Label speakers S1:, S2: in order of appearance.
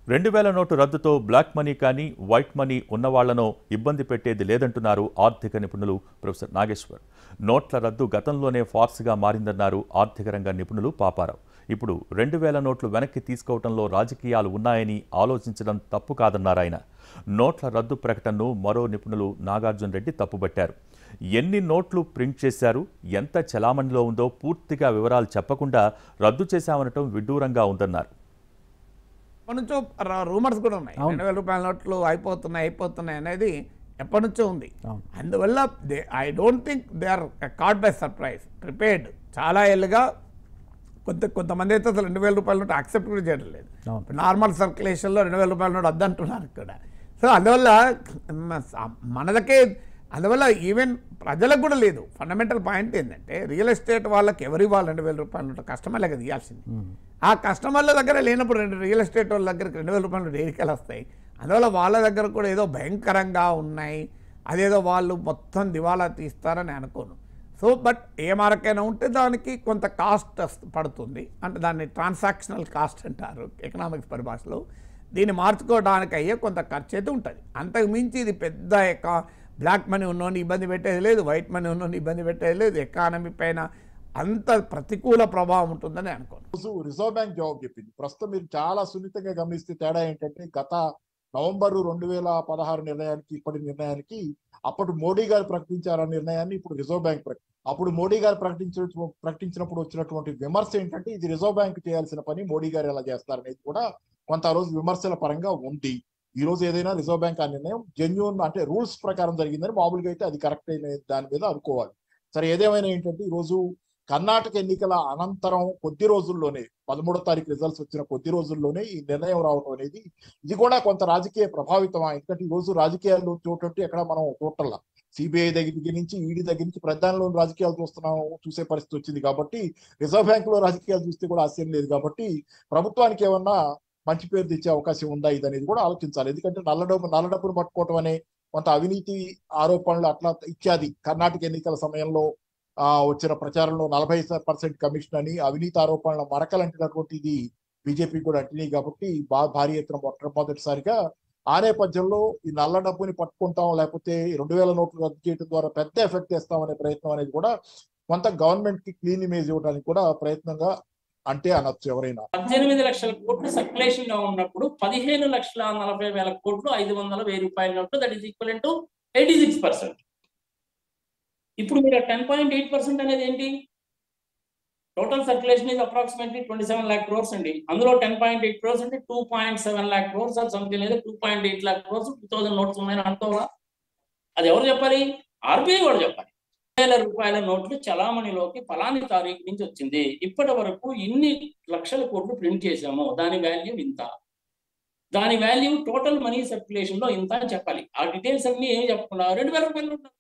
S1: రెండు వేల నోటు రద్దుతో బ్లాక్ మనీ కానీ వైట్ మనీ ఉన్నవాళ్లను ఇబ్బంది పెట్టేది లేదంటున్నారు ఆర్థిక నిపుణులు ప్రొఫెసర్ నాగేశ్వర్ నోట్ల రద్దు గతంలోనే ఫార్స్గా మారిందన్నారు ఆర్థిక రంగ నిపుణులు పాపారావు ఇప్పుడు రెండు వేల నోట్లు వెనక్కి తీసుకోవడంలో రాజకీయాలు ఉన్నాయని ఆలోచించడం తప్పు కాదన్నారు ఆయన నోట్ల రద్దు ప్రకటనను మరో నిపుణులు నాగార్జున రెడ్డి తప్పుబట్టారు ఎన్ని నోట్లు ప్రింట్ చేశారు ఎంత చలామణిలో ఉందో పూర్తిగా వివరాలు చెప్పకుండా రద్దు చేశామనటం విడ్డూరంగా ఉందన్నారు
S2: ఎప్పటి నుంచో రూమర్స్ కూడా ఉన్నాయి
S3: అవును.
S2: రెండు వేల రూపాయల నోట్లు అయిపోతున్నాయి అయిపోతున్నాయి అనేది ఎప్పటి నుంచో ఉంది
S3: అవును.
S2: అందువల్ల they I don't think they are caught by surprise prepared చాలా ఏళ్ళుగా కొంత కొంతమంది అయితే అసలు రెండు వేల రూపాయల నోట్ యాక్సెప్ట్ కూడా చేయడం లేదు
S3: అవును.
S2: ఇప్పుడు నార్మల్ సర్క్యులేషన్లో రెండు వేల రూపాయల నోట్ వద్దంటున్నారు ఇక్కడ సో అందువల్ల మ- స- మనదకే అందువల్ల ఈవెన్ ప్రజలకు కూడా లేదు ఫండమెంటల్ పాయింట్ ఏంటంటే రియల్ ఎస్టేట్ వాళ్ళకి ఎవరు ఇవ్వాలి రెండు వేల రూపాయల నోట్ కస్టమర్లే కదా ఇవ్వాల్సింది ఆ కస్టమర్ల దగ్గర లేనప్పుడు రెండు రియల్ ఎస్టేట్ వాళ్ళ దగ్గరికి రెండు వేల రూపాయలు డేరికలు వస్తాయి అందువల్ల వాళ్ళ దగ్గర కూడా ఏదో భయంకరంగా ఉన్నాయి అదేదో వాళ్ళు మొత్తం దివాలా తీస్తారని అనుకోను సో బట్ ఏ మార్కైనా ఉంటే దానికి కొంత కాస్ట్ పడుతుంది అంటే దాన్ని ట్రాన్సాక్షనల్ కాస్ట్ అంటారు ఎకనామిక్స్ పరిభాషలో దీన్ని మార్చుకోవడానికి అయ్యే కొంత ఖర్చు అయితే ఉంటుంది అంతకు మించి ఇది పెద్ద ఎకా బ్లాక్ మనీ ఉన్నోని ఇబ్బంది పెట్టేది లేదు వైట్ మనీ ఉన్నోని ఇబ్బంది పెట్టేది లేదు ఎకానమీ పైన అంత ప్రతికూల ప్రభావం ఉంటుందని అనుకోను
S4: రోజు రిజర్వ్ బ్యాంక్ జవాబు చెప్పింది ప్రస్తుతం మీరు చాలా సున్నితంగా గమనిస్తే తేడా ఏంటంటే గత నవంబర్ రెండు వేల పదహారు నిర్ణయానికి ఇప్పటి నిర్ణయానికి అప్పుడు మోడీ గారు ప్రకటించారు ఆ నిర్ణయాన్ని ఇప్పుడు రిజర్వ్ బ్యాంక్ ప్రకటి అప్పుడు మోడీ గారు ప్రకటించిన ప్రకటించినప్పుడు వచ్చినటువంటి విమర్శ ఏంటంటే ఇది రిజర్వ్ బ్యాంక్ చేయాల్సిన పని మోడీ గారు ఎలా చేస్తారనేది కూడా కొంత ఆ రోజు విమర్శల పరంగా ఉంది ఈ రోజు ఏదైనా రిజర్వ్ బ్యాంక్ ఆ నిర్ణయం జెన్యున్ అంటే రూల్స్ ప్రకారం జరిగిందని మామూలుగా అయితే అది కరెక్ట్ అయిన దాని మీద అనుకోవాలి సరే ఏదేమైనా ఏంటంటే ఈ రోజు కర్ణాటక ఎన్నికల అనంతరం కొద్ది రోజుల్లోనే పదమూడో తారీఖు రిజల్ట్స్ వచ్చిన కొద్ది రోజుల్లోనే ఈ నిర్ణయం రావడం అనేది ఇది కూడా కొంత రాజకీయ ప్రభావితమా ఎందుకంటే ఈ రోజు రాజకీయాల్లో చూడంటే ఎక్కడ మనం చూడటంలా సిబిఐ దగ్గర నుంచి ఈడీ దగ్గర నుంచి ప్రధానిలో రాజకీయాలు చూస్తున్నాం చూసే పరిస్థితి వచ్చింది కాబట్టి రిజర్వ్ బ్యాంక్ లో రాజకీయాలు చూస్తే కూడా ఆశ్చర్యం లేదు కాబట్టి ప్రభుత్వానికి ఏమన్నా మంచి పేరు తెచ్చే అవకాశం ఉందా ఇది అనేది కూడా ఆలోచించాలి ఎందుకంటే నల్ల డబ్బు నల్ల డబ్బును పట్టుకోవటం అనే కొంత అవినీతి ఆరోపణలు అట్లా ఇత్యాది కర్ణాటక ఎన్నికల సమయంలో ఆ వచ్చిన ప్రచారంలో నలభై పర్సెంట్ కమిషన్ అని అవినీతి ఆరోపణల మరకలంటినటువంటి ఇది బీజేపీ కూడా అంటినాయి కాబట్టి బా భారీ ఎత్తున మొట్టమొదటిసారిగా ఆ నేపథ్యంలో ఈ నల్ల డబ్బుని పట్టుకుంటాం లేకపోతే రెండు వేల నోట్లు రద్దు చేయడం ద్వారా పెద్ద ఎఫెక్ట్ చేస్తాం అనే ప్రయత్నం అనేది కూడా కొంత గవర్నమెంట్ కి క్లీన్ ఇమేజ్ ఇవ్వడానికి కూడా ప్రయత్నంగా అంటే అనొచ్చు ఎవరైనా
S5: పద్దెనిమిది లక్షల కోట్లు సర్క్యులేషన్ లో ఉన్నప్పుడు పదిహేను లక్షల నలభై వేల కోట్లు ఐదు వందల వెయ్యి రూపాయల నోట్లు that is equal to eighty six percent ఇప్పుడు మీరు టెన్ పాయింట్ ఎయిట్ పర్సెంట్ అనేది ఏంటి total circulation is approximately twenty seven lakh crores అండి అందులో టెన్ పాయింట్ ఎయిట్ క్రోర్స్ అంటే two point seven lakh crores or something లేదా two point eight lakh crores two thousand notes ఉన్నాయని అనుకోవా అది ఎవరు చెప్పాలి ఆర్బీఐ కూడా చెప్పాలి వేల రూపాయల నోట్లు చలామణిలోకి ఫలాని తారీఖు నుంచి వచ్చింది ఇప్పటి వరకు ఇన్ని లక్షల కోట్లు ప్రింట్ చేశాము దాని వాల్యూ ఇంత దాని వాల్యూ టోటల్ మనీ సర్క్యులేషన్ లో ఇంత అని చెప్పాలి ఆ డీటెయిల్స్ అన్ని ఏం చెప్పకుండా రెండు వేల రూపాయలు